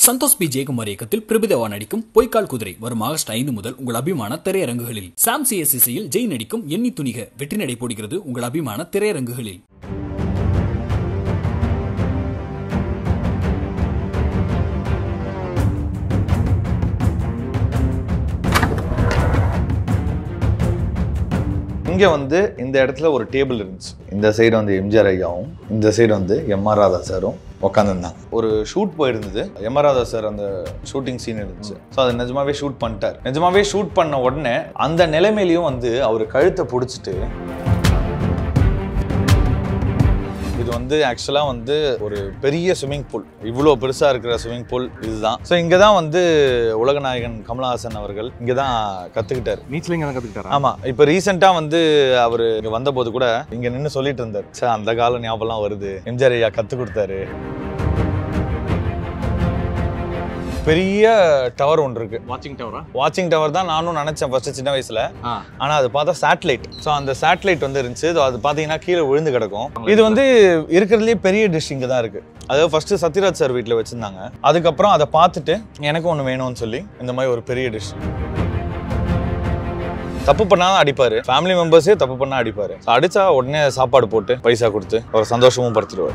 Santhosh P Jayakumar இயக்கத்தில் பிரபுதேவா நடிக்கும் பொய்க்கால் குதிரை வரும் ஆகஸ்ட் ஐந்து முதல் உங்கள் அபிமான திரையரங்குகளில் சாம் சிஎஸ் இசையில் ஜெய் நடிக்கும் எண்ணி துணிக வெற்றி நடை போடுகிறது உங்கள் அபிமான திரையரங்குகளில் இங்கே வந்து இந்த இடத்துல ஒரு டேபிள் இருந்துச்சு இந்த சைடு வந்து எம்ஜிஆர் ஐயாவும் இந்த சைடு வந்து எம்ஆர் ராதா சாரும் உட்காந்துருந்தாங்க ஒரு ஷூட் போயிருந்தது எம்ஆர் ராதா சார் அந்த ஷூட்டிங் சீன் இருந்துச்சு ஸோ அதை நிஜமாவே ஷூட் பண்ணிட்டார் நிஜமாவே ஷூட் பண்ண உடனே அந்த நிலைமையிலையும் வந்து அவர் கழுத்தை பிடிச்சிட்டு இது வந்து ஆக்சுவலாக வந்து ஒரு பெரிய ஸ்விம்மிங் பூல் இவ்வளோ பெருசாக இருக்கிற ஸ்விம்மிங் பூல் இதுதான் ஸோ இங்கே தான் வந்து உலகநாயகன் கமலஹாசன் அவர்கள் இங்கே தான் கற்றுக்கிட்டார் நீச்சல் இங்கே தான் கற்றுக்கிட்டாரா ஆமா இப்போ ரீசெண்டாக வந்து அவர் இங்க வந்தபோது கூட இங்க நின்று சொல்லிட்டு இருந்தார் சார் அந்த கால ஞாபகம்லாம் வருது எம்ஜிஆர் ஐயா கத்து கொடுத்தாரு பெரிய டவர் ஒன்று இருக்கு வாட்சிங் டவரா வாட்சிங் டவர் தான் நானும் நினைச்சேன் ஃபர்ஸ்ட் சின்ன வயசுல ஆ ஆனா அது பார்த்தா சேட்டலைட் ஸோ அந்த சேட்டலைட் வந்து இருந்துச்சு So அது பார்த்தீங்கன்னா கீழே விழுந்து கிடக்கும் இது வந்து இருக்கிறதுலே பெரிய டிஷ் இங்கே தான் இருக்கு அதாவது ஃபர்ஸ்ட் சத்யராஜ் சார் வீட்டில் வச்சிருந்தாங்க அதுக்கப்புறம் அதை பார்த்துட்டு எனக்கு ஒன்று வேணும்னு சொல்லி இந்த மாதிரி ஒரு பெரிய டிஷ் தப்பு பண்ணாதான் அடிப்பாரு ஃபேமிலி மெம்பர்ஸே தப்பு பண்ணா அடிப்பாரு So அடிச்சா உடனே சாப்பாடு போட்டு பைசா கொடுத்து ஒரு சந்தோஷமும் படுத்துடுவார்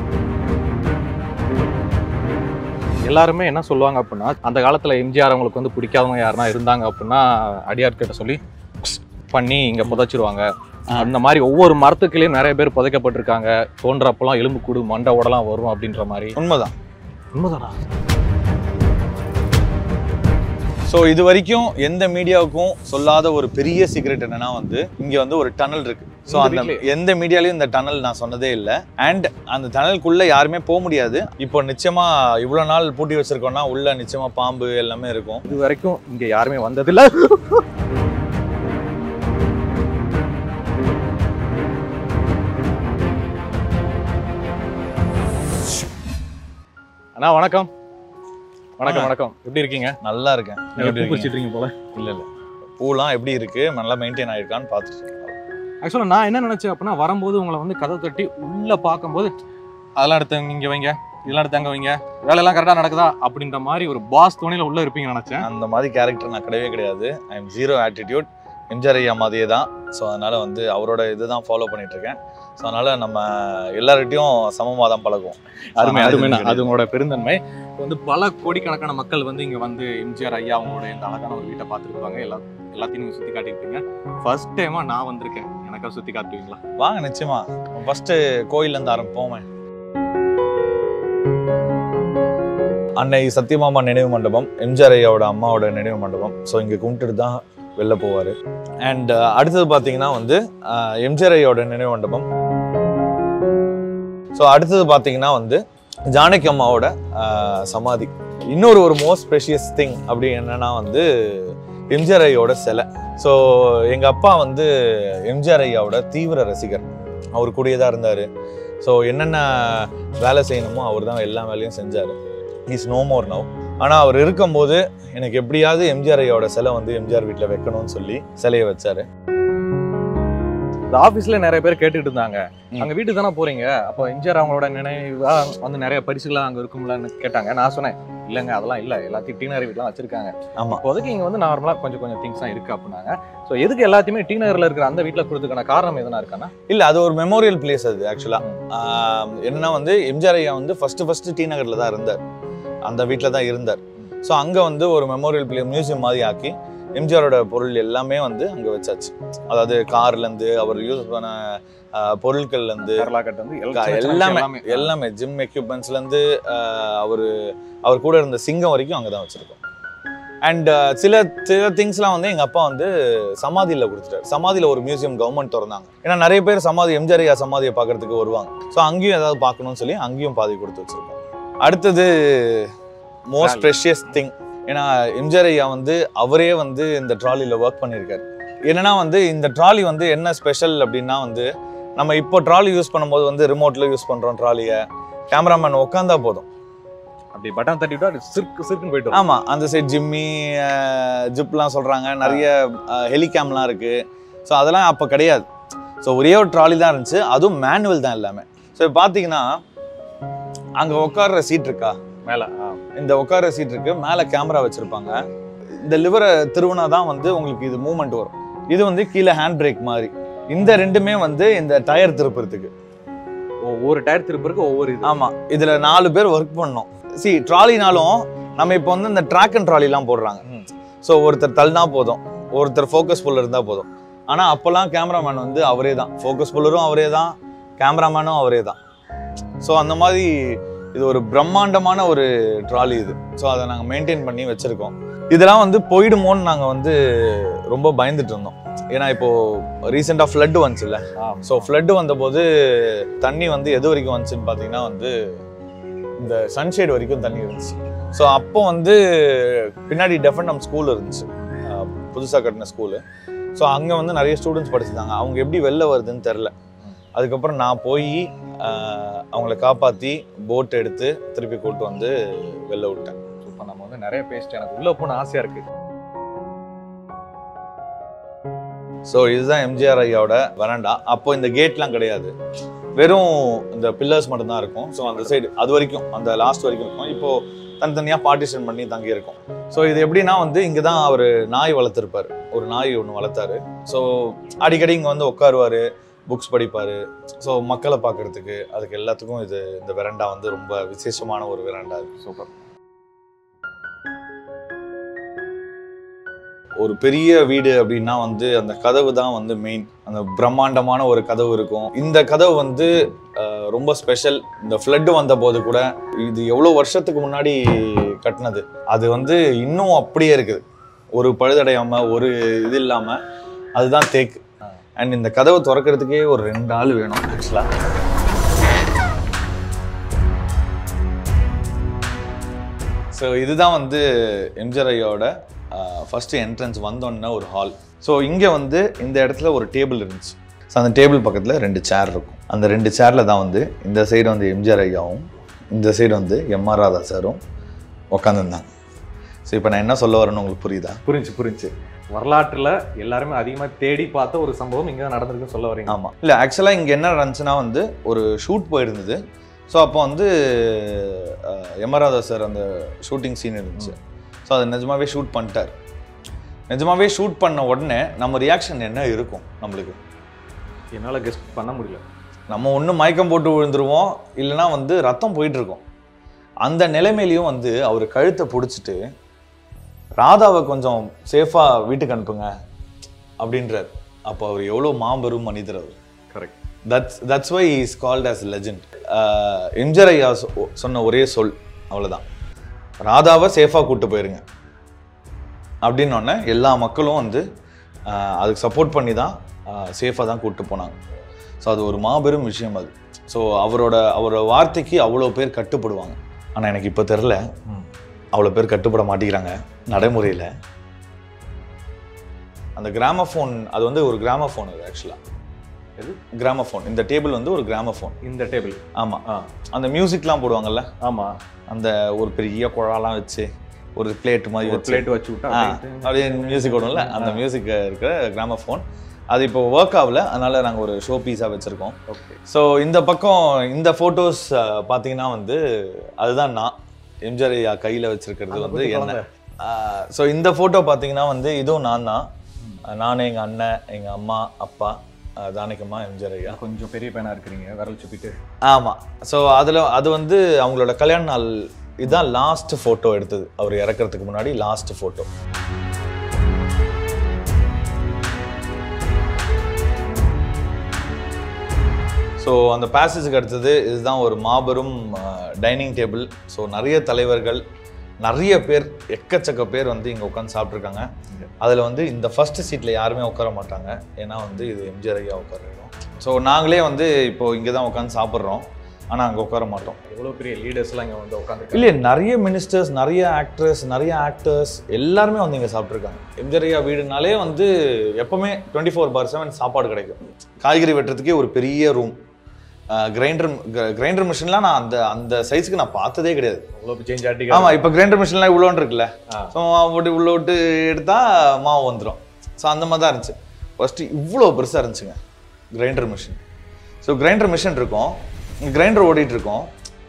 எல்லாருமே என்ன சொல்லுவாங்க அப்படின்னா அந்த காலத்துல எம்ஜிஆர் அவங்களுக்கு வந்து பிடிக்காதவங்க யாருன்னா இருந்தாங்க அப்படின்னா அடியார் கிட்ட சொல்லி "ப்ஸ்" பண்ணி இங்க புதைச்சிருவாங்க அந்த மாதிரி ஒவ்வொரு மரத்துக்குள்ளேயும் நிறைய பேர் புதைக்கப்பட்டிருக்காங்க தோன்றப்பெல்லாம் எலும்பு கூடு மண்டை உடலாம் வரும் அப்படின்ற மாதிரி உண்மைதான் உண்மைதானா ஸோ இது வரைக்கும் எந்த மீடியாவுக்கும் சொல்லாத ஒரு பெரிய சீக்ரெட் என்னன்னா வந்து இங்க வந்து ஒரு டனல் இருக்கு ஸோ இந்த அந்த வீட்லயே? எந்த மீடியாலையும் இந்த டனல் நான் சொன்னதே இல்லை அண்ட் அந்த டனலுக்குள்ள யாருமே போக முடியாது இப்போ நிச்சயமா இவ்வளோ நாள் பூட்டி வச்சிருக்கோம்னா உள்ள நிச்சயமா பாம்பு எல்லாமே இருக்கும் இது வரைக்கும் இங்க யாருமே வந்ததில்ல அண்ணா வணக்கம் வணக்கம் ஆ. வணக்கம் எப்படி இருக்கீங்க நல்லா இருக்கேன் நீங்க எப்படி பூ இருக்கீங்க? பறிச்சிட்டு இருக்கீங்க போல இல்ல இல்ல பூலாம் எப்படி இருக்கு நல்லா மெயின்டைன் ஆயிருக்கான்னு பார்த்துட்டு இருக்கேன். ஆக்சுவலாக நான் என்ன நினைச்சேன் அப்படின்னா வரும்போது உங்களை வந்து கதை தட்டி உள்ள பார்க்கும்போது அதெல்லாம் எடுத்து இங்க வைங்க இதெல்லாம் எடுத்து அங்க வைங்க வேலையெல்லாம் கரெக்டாக நடக்குதா அப்படின்ற மாதிரி ஒரு பாஸ் துணையில உள்ள இருப்பீங்க நினைச்சேன் அந்த மாதிரி கேரக்டர் நான் கிடையவே கிடையாது I am zero attitude MGR ஐயா மாதிரியே தான் ஸோ அதனால வந்து அவரோட இதுதான் ஃபாலோ பண்ணிட்டு இருக்கேன் ஸோ அதனால நம்ம எல்லார்கிட்டையும் சமமாக தான் பழகுவோம் அருமை அதனால அருமை இது அது உங்களோட பெருந்தன்மை இப்ப வந்து பல கோடிக்கணக்கான மக்கள் வந்து இங்க வந்து எம்ஜிஆர் ஐயா அவங்களோட இந்த அழகான ஒரு வீட்டை பார்த்துருப்பாங்க எல்லா எல்லாத்தையும் நீங்க சுத்தி காட்டியிருப்பீங்க ஃபர்ஸ்ட் டைமா நான் வந்திருக்கேன் எனக்கா சுத்தி காட்டுவீங்களா வாங்க நிச்சயமா ஃபர்ஸ்ட் கோயில்லேருந்து ஆரம்பிப்போமே அன்னை சத்யமாமா நினைவு மண்டபம் எம்ஜிஆர் ஐயாவோட அம்மாவோட நினைவு மண்டபம் ஸோ இங்கே கும்பிட்டுட்டு தான் வெளில போவார் அண்ட் அடுத்தது பார்த்தீங்கன்னா வந்து அஹ், எம்ஜிஆர் ஐயாவோட நினைவு மண்டபம் ஸோ அடுத்தது பார்த்தீங்கன்னா வந்து ஜானகி அம்மாவோட அஹ், சமாதி இன்னொரு ஒரு மோஸ்ட் ப்ரெஷியஸ் திங் அப்படி என்னன்னா வந்து எம்ஜிஆர் ஐயாவோட சிலை ஸோ எங்கள் அப்பா வந்து எம்ஜிஆர் ஐயாவோட தீவிர ரசிகர் அவர் கூடயே தான் இருந்தார் ஸோ என்னென்ன வேலை செய்யணுமோ அவர் தான் எல்லா வேலையும் செஞ்சார் இஸ் நோ மோர் நவ் ஆனால் அவர் இருக்கும்போது எனக்கு எப்படியாவது எம்ஜிஆர் ஐயாவோட சிலை வந்து எம்ஜிஆர் வீட்டில் வைக்கணும்னு சொல்லி சிலையை வச்சாரு இந்த ஆபீஸ்ல நிறைய பேர் கேட்டுட்டு இருந்தாங்க ம். அங்க வீட்டுக்கு தானே போறீங்க அப்போ எம்ஜிஆர் அவங்களோட நினைவா வந்து நிறைய பரிசுகள் அங்க இருக்கும்லன்னு கேட்டாங்க நான் சொன்னேன் இல்லைங்க அதெல்லாம் இல்ல எல்லாத்தையும் டீ நகர் வீட்லாம் வச்சிருக்காங்க ஆமா. இப்போதைக்கு இங்க வந்து நார்மலா கொஞ்சம் கொஞ்சம் திங்ஸ் தான் இருக்கு அப்படின்னாங்க ஸோ எதுக்கு எல்லாத்தையுமே டீ நகர்ல இருக்கிற அந்த வீட்ல கொடுத்ததுக்கான காரணம் எதனா இருக்கானா இல்லை அது ஒரு மெமோரியல் பிளேஸ் அது ஆக்சுவலாக என்னன்னா வந்து எம்ஜிஆர் ஐயா வந்து ஃபர்ஸ்ட் ஃபர்ஸ்ட் டி நகரில் தான் இருந்தார் அந்த வீட்டில் தான் இருந்தார் ஸோ அங்கே வந்து ஒரு மெமோரியல் பிளே மியூசியம் மாதிரி ஆக்கி எம்ஜிஆரோட பொருள் எல்லாமே வந்து அங்கே வச்சாச்சு அதாவது கார்லேருந்து அவர் யூஸ் பண்ண ஆஹ், பொருட்கள்லேருந்து கேரளா கட் வந்து கா- சின்ன சின்ன எல்லாமே எல்லாமே எல்லாமே ஜிம் எக்யூப்மெண்ட்ஸ்லேருந்து அவர் அவர் கூட இருந்த சிங்கம் வரைக்கும் அங்கே தான் வச்சுருக்கோம் அண்ட் சில சில திங்ஸ்லாம் வந்து எங்கள் அப்பா வந்து சமாதியில் கொடுத்துட்டாரு சமாதியில் ஒரு மியூசியம் கவர்மெண்ட் திறந்தாங்க ஏன்னா நிறைய பேர் சமாதி எம்ஜிஆர் ஐயா சமாதியை பார்க்கறதுக்கு வருவாங்க ஸோ அங்கேயும் ஏதாவது பார்க்கணும்னு சொல்லி அங்கேயும் பாதி கொடுத்து வச்சுருக்கோம் அடுத்தது மோஸ்ட் Trolley. ப்ரெஷியஸ் திங் ஏன்னா எம்ஜிஆர் ஐயா வந்து அவரே வந்து இந்த ட்ராலியில் ஒர்க் பண்ணியிருக்காரு என்னன்னா வந்து இந்த ட்ராலி வந்து என்ன ஸ்பெஷல் அப்படின்னா வந்து நம்ம இப்போ ட்ராலி யூஸ் பண்ணும்போது வந்து ரிமோட்ல யூஸ் பண்றோம் ட்ராலியை கேமராமேன் உட்காந்தா போதும் அப்படி பட்டன் தட்டிவிட்டா அது சிற்கு சிற்குன்னு போயிட்டு வரும். ஆமா அந்த சைட் ஜிம்மி ஜிப்லாம் சொல்றாங்க நிறைய ஹெலிகேம்லாம் இருக்கு ஸோ அதெல்லாம் அப்போ கிடையாது ஸோ ஒரே ஒரு ட்ராலி தான் இருந்துச்சு அதுவும் மேனுவல் தான் எல்லாமே ஸோ பார்த்தீங்கன்னா அங்கே உட்கார்ற சீட் இருக்கா மேல ஆ. இந்த உட்கார சீட் இருக்கு மேலே கேமரா வச்சிருப்பாங்க இந்த லிவரை திருவினா தான் வந்து உங்களுக்கு இது மூவ்மெண்ட் வரும் இது வந்து கீழே ஹேண்ட் பிரேக் மாதிரி இந்த ரெண்டுமே வந்து இந்த டயர் திருப்புறதுக்கு ஒவ்வொரு டயர் திருப்பருக்கு ஒவ்வொரு இது ஆமா இதுல நாலு பேர் ஒர்க் பண்ணோம் சி ட்ராலினாலும் நம்ம இப்போ வந்து இந்த ட்ராக் அண்ட் ட்ராலிலாம் போடுறாங்க ம். ஸோ ஒருத்தர் தள்ளினா போதும் ஒருத்தர் ஃபோக்கஸ் புல்லர் இருந்தா போதும் ஆனா அப்போல்லாம் கேமராமேன் வந்து அவரே தான் ஃபோக்கஸ் புல்லரும் அவரே தான் கேமராமேனும் அவரே தான் ஸோ அந்த மாதிரி இது ஒரு பிரம்மாண்டமான ஒரு ட்ராலி இது ஸோ அதை நாங்கள் மெயின்டைன் பண்ணி வச்சிருக்கோம் இதெல்லாம் வந்து போயிடுமோன்னு நாங்கள் வந்து ரொம்ப பயந்துட்டு இருந்தோம் ஏன்னா இப்போ ரீசெண்டாக ஃப்ளட் வந்துச்சுல்ல ஆ. ஸோ ஃப்ளட் வந்தபோது தண்ணி வந்து எது வரைக்கும் வந்துச்சுன்னு பார்த்தீங்கன்னா வந்து இந்த சன்ஷேட் வரைக்கும் தண்ணி இருந்துச்சு ஸோ அப்போ வந்து பின்னாடி டெஃபனம் ஸ்கூல் இருந்துச்சு புதுசாக கட்டின ஸ்கூலு ஸோ அங்கே வந்து நிறைய ஸ்டூடெண்ட்ஸ் படிச்சிருந்தாங்க அவங்க எப்படி வெளில வருதுன்னு தெரில அதுக்கப்புறம் நான் போய் அவங்கள காப்பாற்றி போட் எடுத்து திருப்பி கூட்டு வந்து வெளில விட்டேன் சூப்பர் நம்ம வந்து நிறைய பேசிட்டு எனக்கு உள்ள போன ஆசையா இருக்கு ஸோ இதுதான் எம்ஜிஆர் ஐயாவோட வராண்டா அப்போ இந்த கேட்லாம் கிடையாது வெறும் இந்த பில்லர்ஸ் மட்டும்தான் இருக்கும் ஸோ அந்த சைடு அது வரைக்கும் அந்த லாஸ்ட் வரைக்கும் இருக்கும் இப்போ தனித்தனியாக பார்ட்டிஷன் பண்ணி தங்கி இருக்கும் ஸோ இது எப்படின்னா வந்து இங்கே தான் அவர் நாய் வளர்த்துருப்பாரு ஒரு நாய் ஒன்று வளர்த்தாரு ஸோ அடிக்கடி இங்கே வந்து உட்காருவார் புக்ஸ் படிப்பார் ஸோ மக்களை பார்க்கறதுக்கு அதுக்கு எல்லாத்துக்கும் இது இந்த வெரண்டா வந்து ரொம்ப விசேஷமான ஒரு வெரண்டா இது சூப்பர் ஒரு பெரிய வீடு அப்படின்னா வந்து அந்த கதவு தான் வந்து மெயின் அந்த பிரம்மாண்டமான ஒரு கதவு இருக்கும் இந்த கதவு வந்து அஹ், ரொம்ப ஸ்பெஷல் இந்த ஃப்ளட் வந்த போது கூட இது எவ்வளோ வருஷத்துக்கு முன்னாடி கட்டினது அது வந்து இன்னும் அப்படியே இருக்குது ஒரு பழுதடையாம ஒரு இது இல்லாம அதுதான் தேக்கு அண்ட் இந்த கதவை திறக்கிறதுக்கே ஒரு ரெண்டு ஆள் வேணும் ஆக்சுவலாக ஸோ இதுதான் வந்து எம்ஜிஆர் ஐயாவோட ஃபஸ்ட்டு என்ட்ரன்ஸ் வந்தோன்னே ஒரு ஹால் ஸோ இங்கே வந்து இந்த இடத்துல ஒரு டேபிள் இருந்துச்சு ஸோ அந்த டேபிள் பக்கத்தில் ரெண்டு சேர் இருக்கும் அந்த ரெண்டு சேரில் தான் வந்து இந்த சைடு வந்து எம்ஜிஆர் ஐயாவும் இந்த சைடு வந்து எம்ஆர் ராதா சாரும் உட்காந்துருந்தாங்க ஸோ இப்போ நான் என்ன சொல்ல வரேன்னு உங்களுக்கு புரியுதா புரிஞ்சு புரிஞ்சு வரலாற்றுல எல்லாருமே அதிகமா தேடி பார்த்த ஒரு சம்பவம் இங்க நடந்திருக்குன்னு சொல்ல வரீங்க ஆமாம் இல்லை ஆக்சுவலாக இங்கே என்ன நடந்துச்சுன்னா வந்து ஒரு ஷூட் போயிருந்தது ஸோ அப்போ வந்து எமராதா சார் அந்த ஷூட்டிங் சீன் இருந்துச்சு ஸோ அதை நிஜமாவே ஷூட் பண்ணிட்டார் நிஜமாவே ஷூட் பண்ண உடனே நம்ம ரியாக்ஷன் என்ன இருக்கும் நம்மளுக்கு என்னால கெஸ்ட் பண்ண முடியல நம்ம ஒன்று மயக்கம் போட்டு விழுந்துருவோம் இல்லைன்னா வந்து ரத்தம் போயிட்டு இருக்கும் அந்த நிலைமையிலையும் வந்து அவர் கழுத்தை பிடிச்சிட்டு ராதாவை கொஞ்சம் சேஃபாக வீட்டுக்கு அனுப்புங்க அப்படின்றார் அப்போ அவர் எவ்வளோ மாபெரும் மனிதர் அவர் correct that's that's why is called as legend MGR ஐயா சொ- சொன்ன ஒரே சொல் அவ்வளோதான் ராதாவை சேஃபாக கூட்டு போயிருங்க அப்படின்னோடனே எல்லா மக்களும் வந்து ஆஹ், அதுக்கு சப்போர்ட் பண்ணி தான் சேஃபாக தான் கூட்டு போனாங்க ஸோ அது ஒரு மாபெரும் விஷயம் அது ஸோ அவரோட அவரோட வார்த்தைக்கு அவ்வளோ பேர் கட்டுப்படுவாங்க ஆனால் எனக்கு இப்போ தெரில அவ்வளோ பேர் கட்டுப்பட மாட்டேங்கிறாங்க நடைமுறையில் அந்த கிராமஃபோன் அது வந்து ஒரு கிராமஃபோன் அது ஆக்சுவலாக எது? கிராமஃபோன் இந்த டேபிள் வந்து ஒரு கிராமஃபோன் இந்த டேபிள் ஆமாம் ஆ அந்த மியூசிக்லாம் போடுவாங்கல்ல ஆமா அந்த ஒரு பெரிய குழாலாம் வச்சு ஒரு பிளேட் மாதிரி ஒரு வச்சு பிளேட் வச்சு விட்டா ஆ, அப்படியே அப்படியே மியூசிக் ஓடும்ல அந்த மியூசிக் இருக்கிற கிராமஃபோன் அது இப்போ ஒர்க் ஆகல அதனால நாங்கள் ஒரு ஷோ பீஸாக வச்சுருக்கோம் ஓகே ஸோ இந்த பக்கம் இந்த ஃபோட்டோஸ் பார்த்தீங்கன்னா வந்து அதுதான் நான் எம்ஜிஆர் ஐயா கையில் வச்சிருக்கிறது அந்த வந்து குட்டி என்ன குழந்தை. ஸோ இந்த ஃபோட்டோ பார்த்தீங்கன்னா வந்து இதுவும் நான் தான் நான் எங்கள் அண்ணன் எங்கள் அம்மா அப்பா அஹ், தானிக்கம்மா எம்ஜிஆர் ஐயா கொஞ்சம் பெரிய பையனா இருக்கிறீங்க விரல் சுப்பிட்டு ஆமாம் ஸோ அதில் அது வந்து அவங்களோட கல்யாண நாள் இதுதான் லாஸ்ட் ஃபோட்டோ எடுத்தது அவர் இறக்கறதுக்கு முன்னாடி லாஸ்ட் ஃபோட்டோ ஸோ அந்த பேசேஜுக்கு அடுத்தது இதுதான் ஒரு மாபெரும் டைனிங் டேபிள் ஸோ நிறைய தலைவர்கள் நிறைய பேர் எக்கச்சக்க பேர் வந்து இங்கே உட்காந்து சாப்பிட்ருக்காங்க அதில் வந்து இந்த ஃபர்ஸ்ட் சீட்டில் யாருமே உட்கார மாட்டாங்க ஏன்னா வந்து இது எம்ஜிஆர் ஐயா உட்கார இடம் ஸோ நாங்களே வந்து இப்போ இங்கே தான் உட்காந்து சாப்பிட்றோம் ஆனால் அங்கே உட்கார மாட்டோம் எவ்வளவு பெரிய லீடர்ஸ்லாம் இங்க வந்து உட்காந்து இல்லையே நிறைய மினிஸ்டர்ஸ் நிறைய ஆக்ட்ரஸ் நிறைய ஆக்டர்ஸ் எல்லாருமே வந்து இங்கே சாப்பிட்ருக்காங்க எம்ஜிஆர் ஐயா வீடுனாலே வந்து எப்பவுமே டுவெண்ட்டி ஃபோர் பார் செவன் சாப்பாடு கிடைக்கும் காய்கறி வெட்டுறதுக்கே ஒரு பெரிய ரூம் கிரைண்டர் கிரைண்டர் மிஷின்லாம் நான் அந்த அந்த சைஸுக்கு நான் பார்த்ததே கிடையாது அவ்வளவு சேஞ்ச் ஆட்டி ஆமா இப்போ கிரைண்டர் மிஷின்லாம் இவ்வளோன்னு இருக்குல்ல ஆ. ஸோ மாவு போட்டு உள்ள விட்டு எடுத்தா மாவு வந்துடும் ஸோ அந்த மாதிரி தான் இருந்துச்சு ஃபஸ்ட்டு இவ்வளோ பெருசாக இருந்துச்சுங்க grinder machine so grinder machine இருக்கும் கிரைண்டர் ஓடிட்டு இருக்கும்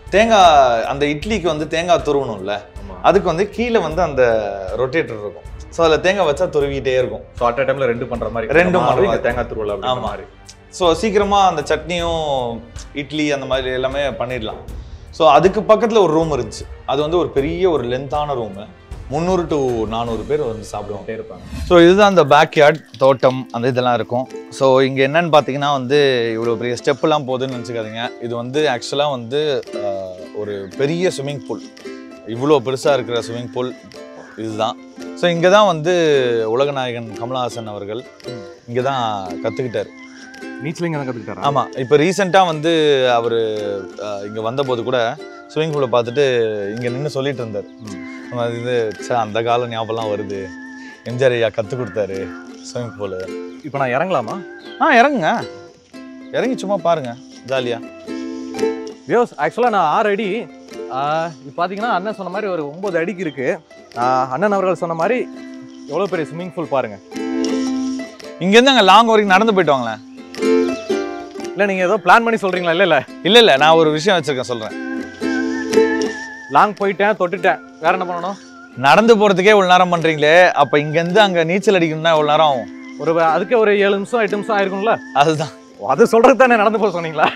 தேங்காய் அந்த இட்லிக்கு வந்து தேங்காய் துருவணும்ல ஆமா அதுக்கு வந்து கீழே வந்து அந்த ரொட்டேட்டர் இருக்கும் ஸோ அதில் தேங்காய் வச்சா துருவிக்கிட்டே இருக்கும் ஸோ அட் டைம்ல ரெண்டு பண்ற மாதிரி ரெண்டும் மாவு, பண்ற இங்க மாதிரி. தேங்காய் துருவல் அப்படின்ற ஆமா. மாதிரி ஸோ சீக்கிரமாக அந்த சட்னியும் இட்லி அந்த மாதிரி எல்லாமே பண்ணிடலாம் ஸோ அதுக்கு பக்கத்தில் ஒரு ரூம் இருந்துச்சு அது வந்து ஒரு பெரிய ஒரு லென்த்தான ரூமு முந்நூறு டு நானூறு பேர் வந்து சாப்பிடுவாங்க அப்படியே இருப்பாங்க ஸோ இதுதான் அந்த பேக்யார்ட் தோட்டம் அந்த இதெல்லாம் இருக்கும் ஸோ இங்கே என்னன்னு பார்த்தீங்கன்னா வந்து இவ்வளோ பெரிய ஸ்டெப்லாம் போகுதுன்னு நினச்சிக்காதீங்க இது வந்து ஆக்சுவலாக வந்து ஆஹ், ஒரு பெரிய ஸ்விம்மிங் பூல் இவ்வளோ பெருசாக இருக்கிற ஸ்விம்மிங் பூல் இதுதான் ஸோ இங்கே தான் வந்து உலகநாயகன் கமலஹாசன் அவர்கள் இங்கே தான் கற்றுக்கிட்டார் நீச்சல் இங்க தான் கத்துக்கிட்டாரா ஆமாம் இப்போ ரீசெண்டாக வந்து அவர் இங்கே வந்தபோது கூட ஸ்விம்மிங் பூலை பார்த்துட்டு இங்கே நின்று சொல்லிட்டு இருந்தார் ம். அது இது ச்சே அந்த கால ஞாபகம்லாம் வருது எம்ஜிஆர் ஐயா கற்றுக் கொடுத்தாரு ஸ்விம்மிங் பூலு இப்போ நான் இறங்கலாமா ஆ இறங்குங்க இறங்கி சும்மா பாருங்க ஜாலியாக வியோஸ் ஆக்சுவலாக நான் ஆறு அடி இப்போ பார்த்தீங்கன்னா அண்ணன் சொன்ன மாதிரி ஒரு ஒன்பது அடிக்கு இருக்கு ஆஹ் அண்ணன் அவர்கள் சொன்ன மாதிரி எவ்வளோ பெரிய ஸ்விம்மிங் பூல் பாருங்க இங்கேருந்து அங்கே லாங் வரைக்கும் நடந்து போயிட்டு வாங்களேன் இல்லை நீங்கள் ஏதோ பிளான் பண்ணி சொல்கிறீங்களா இல்லை இல்லை இல்லை இல்லை நான் ஒரு விஷயம் வச்சுருக்கேன் சொல்கிறேன் லாங் போயிட்டேன் தொட்டுட்டேன் வேற என்ன பண்ணணும் நடந்து போகிறதுக்கே இவ்வளோ நேரம் பண்ணுறீங்களே அப்போ இங்கேருந்து அங்கே நீச்சல் அடிக்கணும்னா எவ்வளோ நேரம் ஆகும் ஒரு அதுக்கே ஒரு ஏழு நிமிஷம் எட்டு நிமிஷம் ஆயிருக்கும்ல அதுதான் அது சொல்றது தானே நடந்து போக சொன்னீங்களா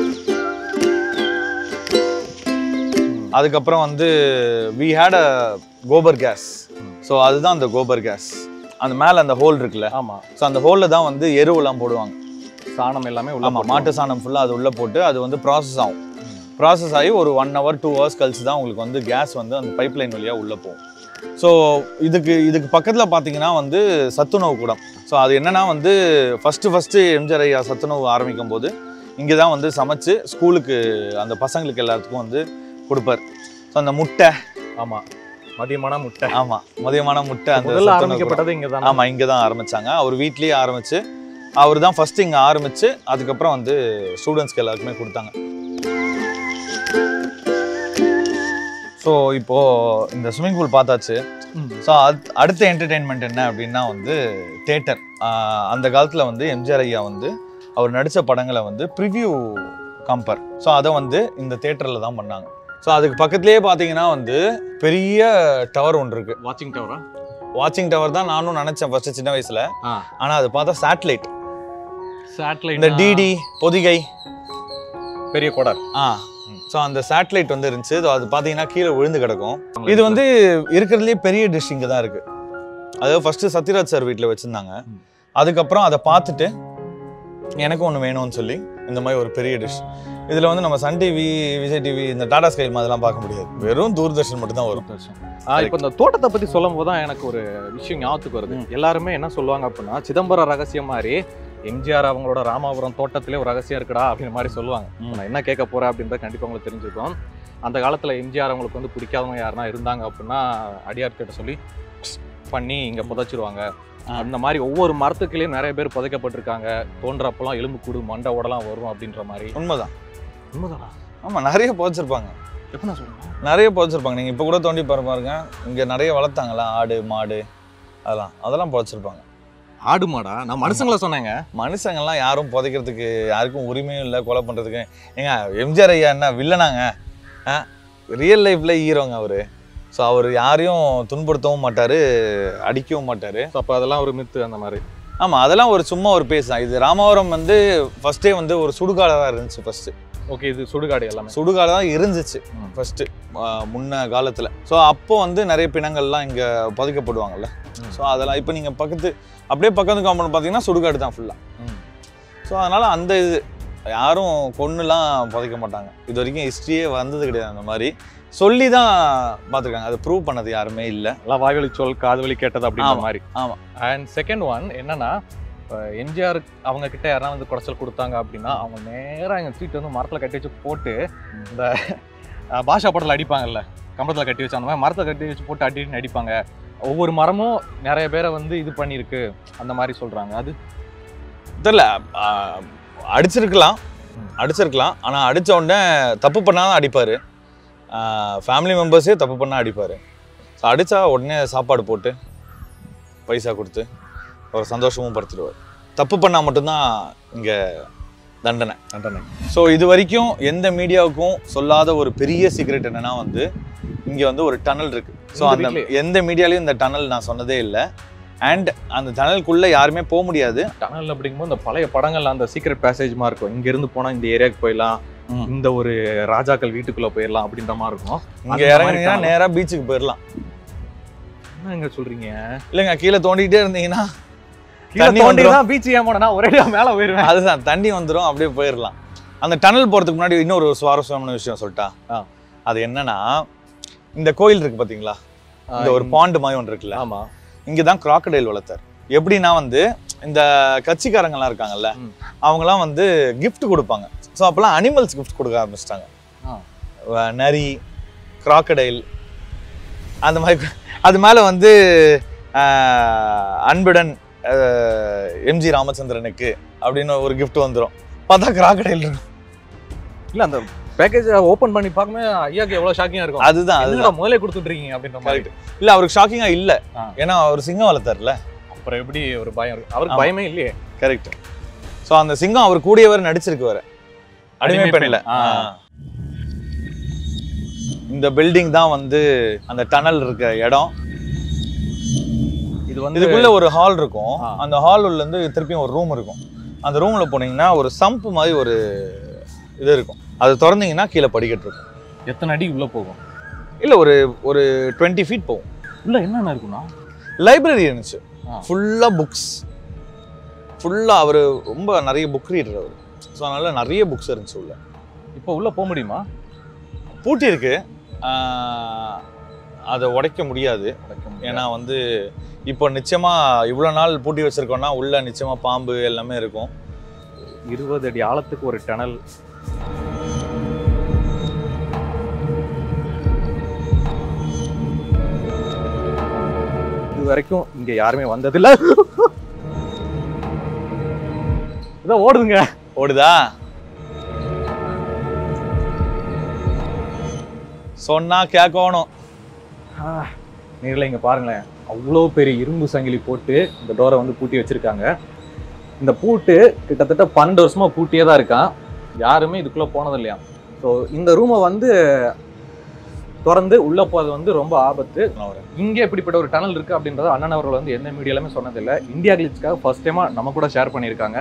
அதுக்கப்புறம் வந்து we had a gobar gas so அதுதான் அந்த கோபர் கேஸ் அந்த மேலே அந்த ஹோல் இருக்குல்ல ஆமா ஸோ அந்த ஹோலில் தான் வந்து எருவெல்லாம் போடுவாங்க சாணம் எல்லாமே உள்ள ஆமாம் போட்டுருவோம். மாட்டு சாணம் ஃபுல்லாக அது உள்ளே போட்டு அது வந்து ப்ராசஸ் ஆகும் ப்ராசஸ் ஆகி ஒரு ஒன் ஹவர் டூ ஹவர்ஸ் கழிச்சு தான் உங்களுக்கு வந்து கேஸ் வந்து அந்த பைப் லைன் வழியாக உள்ளே போகும் ஸோ இதுக்கு இதுக்கு பக்கத்தில் பார்த்தீங்கன்னா வந்து சத்துணவு கூடம் ஸோ அது என்னன்னா வந்து ஃபஸ்ட்டு ஃபஸ்ட்டு எம்ஜிஆர் ஐயா சத்துணவு ஆரம்பிக்கும் போது இங்கே தான் வந்து சமைச்சு ஸ்கூலுக்கு அந்த பசங்களுக்கு எல்லாத்துக்கும் வந்து கொடுப்பார் ஸோ அந்த முட்டை ஆமா மதியமான முட்டை ஆமாம் மதியமான முட்டை அந்த முதல்ல சத்துணவு கூடம். ஆரம்பிக்கப்பட்டது இங்க தானே ஆமாம் இங்கே தான் ஆரம்பிச்சாங்க அவர் வீட்லேயே ஆரம்பிச்சு அவர் தான் ஃபர்ஸ்ட் இங்கே ஆரம்பிச்சு அதுக்கப்புறம் வந்து ஸ்டூடெண்ட்ஸ்க்கு எல்லாருக்குமே கொடுத்தாங்க ஸோ இப்போ இந்த ஸ்விம்மிங் பூல் பார்த்தாச்சு ஸோ அடுத்த என்டர்டெயின்மெண்ட் என்ன அப்படின்னா வந்து தேட்டர் அந்த காலத்தில் வந்து எம்ஜிஆர் ஐயா வந்து அவர் நடித்த படங்களை வந்து ப்ரிவ்யூ கம்பர் ஸோ அதை வந்து இந்த தேட்டரில் தான் பண்ணாங்க ஸோ அதுக்கு பக்கத்துலேயே பார்த்தீங்கன்னா வந்து பெரிய டவர் ஒன்று இருக்கு வாட்சிங் டவரா வாட்சிங் டவர் தான் நானும் நினச்சேன் ஃபர்ஸ்ட் சின்ன வயசில் ஆ ஆனால் அது பார்த்தா சேட்டலைட் சேட்டலைட் இந்த டிடி பொதிகை பெரிய கொடர் ஆ ஸோ அந்த சேட்டலைட் வந்து இருந்துச்சு So அது பார்த்தீங்கன்னா கீழே விழுந்து கிடக்கும் இது வந்து இருக்கிறதுலே பெரிய டிஷ் இங்கே தான் இருக்கு அதாவது ஃபர்ஸ்ட் சத்யராஜ் சார் வீட்டில் வச்சிருந்தாங்க ம். அதுக்கப்புறம் அதை பார்த்துட்டு எனக்கும் ஒன்று வேணும்னு சொல்லி இந்த மாதிரி ஒரு பெரிய டிஷ் இதில் வந்து நம்ம சன் டிவி விஜய் டிவி இந்த டாடா ஸ்கை மாதிரிலாம் பார்க்க முடியாது வெறும் தூர்தர்ஷன் மட்டும் தான் வரும் ஆ, இப்போ இந்த தோட்டத்தை பத்தி சொல்லும் போது தான் எனக்கு ஒரு விஷயம் ஞாபகத்துக்கு வருது எல்லாருமே என்ன சொல்லுவாங்க அப்படின்னா சிதம்பரம் ரகசியம் மாதிரி எம்ஜிஆர் அவங்களோட ராமாபுரம் தோட்டத்திலே ஒரு ரகசியம் இருக்குடா அப்படின்ற மாதிரி சொல்லுவாங்க ம். நான் என்ன கேட்க போறேன் அப்படின்றத கண்டிப்பா உங்களுக்கு தெரிஞ்சுக்கும் அந்த காலத்துல எம்ஜிஆர் அவங்களுக்கு வந்து பிடிக்காதவங்க யாருன்னா இருந்தாங்க அப்படின்னா அடியார் கிட்ட சொல்லி "ப்ஸ்" பண்ணி இங்க புதைச்சிருவாங்க ஆ. அந்த மாதிரி ஒவ்வொரு மரத்துக்குள்ளேயும் நிறைய பேர் புதைக்கப்பட்டிருக்காங்க தோன்றப்பெல்லாம் எலும்பு கூடு மண்டை உடலாம் வரும் அப்படின்ற மாதிரி உண்மைதான் உண்மைதானா ஆமாம் நிறைய புதைச்சிருப்பாங்க எப்படி நான் சொல்றேன் நிறைய புதைச்சிருப்பாங்க நீங்கள் இப்போ கூட தோண்டி பாரு பாருங்க இங்கே நிறைய வளர்த்தாங்களா ஆடு மாடு அதெல்லாம் அதெல்லாம் புதைச்சிருப்பாங்க ஆடு மாடா நான் மனுஷங்கள சொன்னேங்க மனுஷங்கள்லாம் யாரும் புதைக்கிறதுக்கு யாருக்கும் உரிமையும் இல்லை கொலை பண்ணுறதுக்கு ஏங்க எம்ஜிஆர் ஐயா என்ன வில்லனாங்க ரியல் லைஃப்பில் ஹீரோங்க அவர் ஸோ அவர் யாரையும் துன்புறுத்தவும் மாட்டார் அடிக்கவும் மாட்டார் அப்போ அதெல்லாம் ஒரு மித்து அந்த மாதிரி ஆமாம் அதெல்லாம் ஒரு சும்மா ஒரு பேஸ் தான் இது ராமவரம் வந்து ஃபஸ்ட்டே வந்து ஒரு சுடுகாடாக தான் இருந்துச்சு ஃபஸ்ட்டு ஓகே இது சுடுகாடு எல்லாமே சுடுகாடு தான் இருந்துச்சு ம். ஃபஸ்ட்டு முன்ன காலத்தில் ஸோ அப்போ வந்து நிறைய பிணங்கள்லாம் இங்கே புதைக்கப்படுவாங்கல்ல ம். ஸோ அதெல்லாம் இப்போ நீங்கள் பக்கத்து அப்படியே பக்கத்து காம்பவுண்ட் பார்த்தீங்கன்னா சுடுகாடு தான் ஃபுல்லாக ம். ஸோ அதனால் அந்த இது யாரும் கொன்னுலாம் புதைக்க மாட்டாங்க இது வரைக்கும் ஹிஸ்ட்ரியே வந்தது கிடையாது அந்த மாதிரி சொல்லி தான் பார்த்துருக்காங்க அதை ப்ரூவ் பண்ணது யாருமே இல்லை எல்லாம் வாய்வழி சொல் காது வழி கேட்டது அப்படின்ற ஆமா, மாதிரி ஆமா. அண்ட் செகண்ட் ஒன் என்னன்னா எம்ஜிஆர் அவங்க கிட்ட யாராவது வந்து குடைச்சல் கொடுத்தாங்க அப்படின்னா அவங்க நேரா எங்க சீட் வந்து மரத்துல கட்டி வச்சு போட்டு இந்த அஹ், பாஷா படத்துல அடிப்பாங்கல்ல கம்பளத்துல கட்டி வச்சு அந்த மாதிரி மரத்துல கட்டி வச்சு போட்டு அடின்னு அடிப்பாங்க ஒவ்வொரு மரமும் நிறைய பேரை வந்து இது பண்ணியிருக்கு அந்த மாதிரி சொல்றாங்க அது தெரில அடிச்சிருக்கலாம் ம். அடிச்சிருக்கலாம் ஆனால் அடிச்ச உடனே தப்பு பண்ணாதான் அடிப்பார் ஃபேமிலி மெம்பர்ஸே தப்பு பண்ணால் அடிப்பார் ஸோ அடித்தா உடனே சாப்பாடு போட்டு பைசா கொடுத்து ஒரு சந்தோஷமும் படுத்திடுவார் தப்பு பண்ணால் மட்டும்தான் இங்கே தண்டனை தண்டனை ஸோ இது வரைக்கும் எந்த மீடியாவுக்கும் சொல்லாத ஒரு பெரிய சீக்ரெட் என்னன்னா வந்து இங்கே வந்து ஒரு டனல் இருக்கு ஸோ இந்த அந்த வீட்லயே? எந்த மீடியாலையும் இந்த டனல் நான் சொன்னதே இல்லை அண்ட் அந்த டனலுக்குள்ள யாருமே போக முடியாது டனல் அப்படிங்கும்போது இந்த பழைய படங்கள்ல அந்த சீக்ரெட் பேசேஜ்மா இருக்கும் இங்க இருந்து போனா இந்த ஏரியாவுக்கு போயிடலாம் ம். இந்த ஒரு ராஜாக்கள் வீட்டுக்குள்ள போயிடலாம் அப்படின்ற மாதிரி இருக்கும் இங்க அந்த மாதிரி இறங்குனீங்கன்னா tunnel. நேரா பீச்சுக்கு போயிடலாம் என்னங்க சொல்றீங்க இல்லைங்க கீழே தோண்டிக்கிட்டே இருந்தீங்கன்னா கீழே தண்ணி தோண்டி வந்துரும். தான் பீச் ஏன் போனா ஒரேடியா மேல போயிருவேன் அதுதான் தண்ணி வந்துடும் அப்படியே போயிடலாம் அந்த டனல் போறதுக்கு முன்னாடி இன்னொரு சுவாரஸ்யமான விஷயம் சொல்லிட்டா ஆ. அது என்னன்னா இந்த கோயில் இருக்கு பாத்தீங்களா இந்த ஒரு பாண்டு மாதிரி ஒன்று இருக்குல்ல ஆமா இங்கே தான் crocodile வளர்த்தார் எப்படின்னா வந்து இந்த கட்சிக்காரங்கலாம் இருக்காங்கல்ல ம். அவங்கலாம் வந்து gift கொடுப்பாங்க ஸோ அப்போல்லாம் அனிமல்ஸ் gift கொடுக்க ஆரம்பிச்சிட்டாங்க ஆ. நரி crocodile அந்த மாதிரி அது மேலே வந்து ஆஹ், அன்புடன் ஆஹ், எம்ஜி ராமச்சந்திரனுக்கு அப்படின்னு ஒரு gift வந்துடும் பார்த்தா crocodile இருக்கும் இல்ல அந்த பேக்கேஜ் ஓபன் பண்ணி பார்க்கும்போது ஐயாக்கு எவ்வளவு ஷாக்கிங்கா இருக்கும் அதுதான் அதுதான் என்னடா முதல்ல கொடுத்துட்டு இருக்கீங்க அப்படின்ற மாதிரி கரெக்ட் இல்லை அவருக்கு ஷாக்கிங்காக இல்லை ஆ. ஏன்னா அவர் சிங்கம் வளர்த்தார்ல அப்புறம் எப்படி ஒரு பயம் இருக்கு அவருக்கு ஆமா. பயமே இல்லையே கரெக்ட் ஸோ அந்த சிங்கம் அவர் கூடிய வரை நடிச்சிருக்கு வர அடிமை அடிமை பெண்ணில் பெண். ஆ. இந்த பில்டிங் தான் வந்து அந்த டனல் இருக்க இடம் இது வந்து இதுக்குள்ள ஒரு ஹால் இருக்கும் ஆ. அந்த ஹால் உள்ள இருந்து திருப்பியும் ஒரு ரூம் இருக்கும் அந்த ரூம்ல போனீங்கன்னா ஒரு சம்ப் மாதிரி ஒரு இது இருக்கும் அது திறந்தீங்கன்னா கீழே படிக்கட்டு இருக்கும் எத்தனை அடி உள்ள போகும் இல்ல ஒரு ஒரு டுவெண்ட்டி ஃபீட் போகும் உள்ள என்னென்ன இருக்கும்னா லைப்ரரி இருந்துச்சு ஆ. ஃபுல்லா புக்ஸ் ஃபுல்லா அவர் ரொம்ப நிறைய புக் ரீடர் அவர் ஸோ அதனால நிறைய புக்ஸ் இருந்துச்சு உள்ள இப்போ உள்ள போக முடியுமா பூட்டி இருக்கு ஆஹ், அதை உடைக்க முடியாது ஏன்னா வந்து இப்போ நிச்சயமா இவ்வளோ நாள் பூட்டி வச்சிருக்கோம்னா உள்ள நிச்சயமா பாம்பு எல்லாமே இருக்கும் இருபது அடி ஆழத்துக்கு ஒரு டனல் இது வரைக்கும் இங்க யாருமே வந்ததில்ல இதோ ஓடுதுங்க ஓடுதா சொன்னா கேட்கணும் நேரில் இங்க பாருங்களேன் அவ்வளோ பெரிய இரும்பு சங்கிலி போட்டு இந்த டோரை வந்து பூட்டி வச்சிருக்காங்க இந்த பூட்டு கிட்டத்தட்ட பன்னெண்டு வருஷமா பூட்டியே தான் இருக்கான் யாருமே இதுக்குள்ள போனது இல்லையா ஸோ இந்த ரூமை வந்து திறந்து உள்ள போறது வந்து ரொம்ப ஆபத்து இங்க இப்படிப்பட்ட ஒரு டனல் இருக்கு அப்படின்றத அண்ணன் அவர்கள் வந்து எந்த மீடியாலுமே சொன்னதில்லை இந்தியா கிளிட்ஸ்க்காக ஃபர்ஸ்ட் டைமா நம்ம கூட ஷேர் பண்ணியிருக்காங்க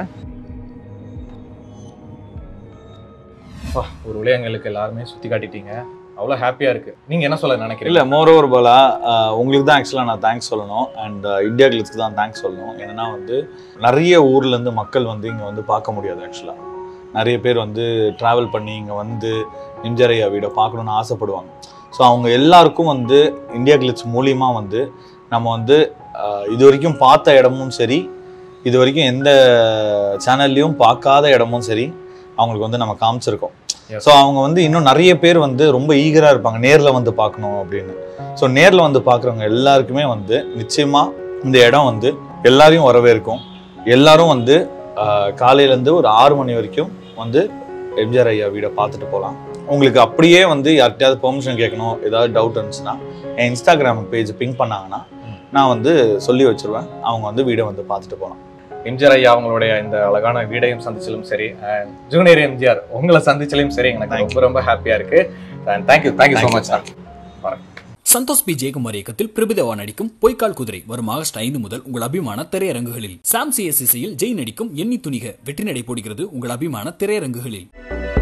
அப்பா, ஒரு விளையாங்களுக்கு எல்லாருமே சுத்தி காட்டிட்டீங்க அவ்வளோ ஹாப்பியா இருக்கு நீங்க என்ன சொல்ல நினைக்கிறீங்க இல்ல மோர் ஓவர் பாலா ஆஹ், உங்களுக்கு தான் ஆக்சுவலாக நான் தேங்க்ஸ் சொல்லணும் அண்ட் இந்தியா கிளிஸ்க்கு தான் தேங்க்ஸ் சொல்லணும் என்னன்னா வந்து நிறைய ஊர்ல இருந்து மக்கள் வந்து இங்க வந்து பார்க்க முடியாது ஆக்சுவலா நிறைய பேர் வந்து டிராவல் பண்ணி இங்க வந்து எம்ஜிஆர் ஐயா வீடை பார்க்கணும்னு ஆசைப்படுவாங்க ஸோ அவங்க எல்லாருக்கும் வந்து இந்தியா கிளிட்ஸ் மூலியமா வந்து நம்ம வந்து ஆஹ், இது வரைக்கும் பார்த்த இடமும் சரி இது வரைக்கும் எந்த சேனல்லையும் பார்க்காத இடமும் சரி அவங்களுக்கு வந்து நம்ம காமிச்சிருக்கோம் Yes. ஸோ அவங்க வந்து இன்னும் நிறைய பேர் வந்து ரொம்ப ஈகராக இருப்பாங்க நேரில் வந்து பார்க்கணும் அப்படின்னு ஸோ நேரில் வந்து பார்க்குறவங்க எல்லாருக்குமே வந்து நிச்சயமா இந்த இடம் வந்து எல்லாரையும் வரவேற்கும் எல்லாரும் வந்து ஆஹ், காலையிலேருந்து ஒரு ஆறு மணி வரைக்கும் வந்து எம்ஜிஆர் ஐயா வீடை பார்த்துட்டு போகலாம் உங்களுக்கு அப்படியே வந்து யார்கிட்டயாவது பெர்மிஷன் கேட்கணும் ஏதாவது டவுட் இருந்துச்சுன்னா என் இன்ஸ்டாகிராம் பேஜ் பிங்க் பண்ணாங்கன்னா நான் வந்து சொல்லி வச்சிருவேன் அவங்க வந்து வீடை வந்து பார்த்துட்டு போகலாம் எம்ஜிஆர் ஐயா அவங்களுடைய இந்த அழகான வீடையும் சந்திச்சலும் சரி ஜூனியர் எம்ஜிஆர் உங்களை சந்திச்சலையும் சரி எனக்கு Thank ரொம்ப ரொம்ப ஹாப்பியா இருக்கு thank you thank you so Thank you, much sir Santhosh P Jayakumar இயக்கத்தில் பிரபுதேவா நடிக்கும் பொய்க்கால் குதிரை வரும் ஆகஸ்ட் ஐந்து முதல் உங்கள் அபிமான திரையரங்குகளில் சாம் சிஎஸ் இசையில் ஜெய் நடிக்கும் எண்ணி துணிக வெற்றி நடை போடுகிறது உங்கள் அபிமான திரையரங்குகளில்